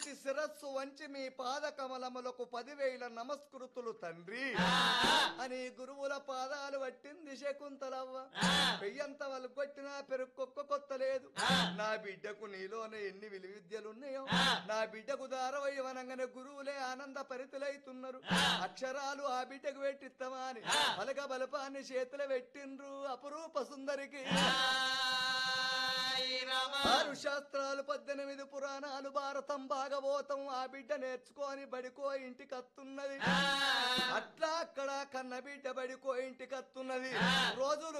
ఈ శిరస్సు వంచి మీ పాద కమలములకు పదివేల నమస్కృతులు తండ్రి అని గురువుల పాదాలు పట్టింది శకుంతలవ్వ పెయ్యంత వాళ్ళు కొట్టినా పెరుక్కొక్క కొత్త లేదు నా బిడ్డకు నీలోనే ఎన్ని విలు విద్యలున్నాయో నా బిడ్డకు దారవయ్యవనంగానే గురువులే ఆనంద పరితులైతున్నారు అక్షరాలు ఆ బిడ్డకు పెట్టిస్తామా అని పలక బలపాన్ని చేతులు పెట్టిండ్రు అపురూప సుందరికి ఆరు శాస్త్రాలు పద్దెనిమిది పురాణాలు భారతం భాగవతం ఆ బిడ్డ నేర్చుకొని బడికో ఇంటికి అత్తున్నది అట్లా అక్కడ కన్న బిడ్డ బడికో ఇంటికి అత్తున్నది రోజులు